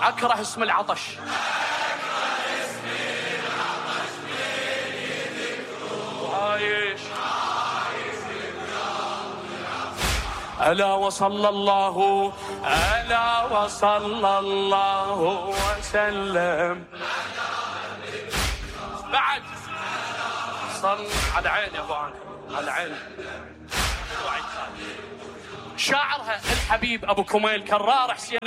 أكره اسم العطش عايش ألا وصلى الله ألا وصلى الله وسلم بعد صل على عيني يا ابو عامر على عيني شاعرها الحبيب ابو كميل كرار حسين